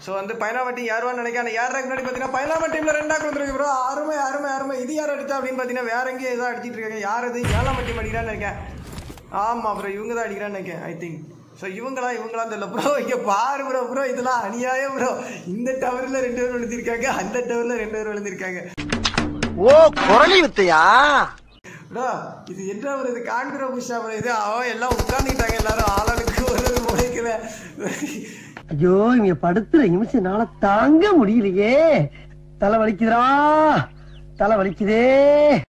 so வந்து பதினாம் team யாருவான்னு நினைக்கிறேன் யார் முன்னாடி பார்த்தீங்கன்னா பதினாம் டீம்ல ரெண்டாக்கு வந்துருக்கு ப்ரோ அருமை அருமை அருமை இது யார் அடிச்சா அப்படின்னு பார்த்தீங்கன்னா வேற எங்கேயும் ஏதோ அடிச்சிட்டு இருக்காங்க யார் அது ஏழாம் டீம் அடிக்கிறான்னு நினைக்கிறேன் ஆமாம் ப்ரோ இவங்க தான் அடிக்கிறான்னு நினைக்கிறேன் ஐ திங்க் ஸோ இவங்களா இவங்களா தெரியல ப்ரோ இங்கே பாரு ப்ரோ ப்ரோ இதெல்லாம் அநியாயம் ப்ரோ இந்த டவரில் ரெண்டு பேர் விழுந்திருக்காங்க அந்த டவரில் ரெண்டு பேர் விழுந்திருக்காங்க ஓ குரலி வித்தையா ப்ரோ இது என்ன ஒரு இது காண்கிற புஷா ப்ரோ இது அவன் எல்லாம் உட்காந்துக்கிட்டாங்க எல்லாரும் ஆளாளுக்கு ஒரு ஒரு முளைக்கல ஐயோ இங்க படுத்துற நிமிஷம்னால தாங்க முடியலையே தலை வலிக்குதுடா தலை வலிக்குதே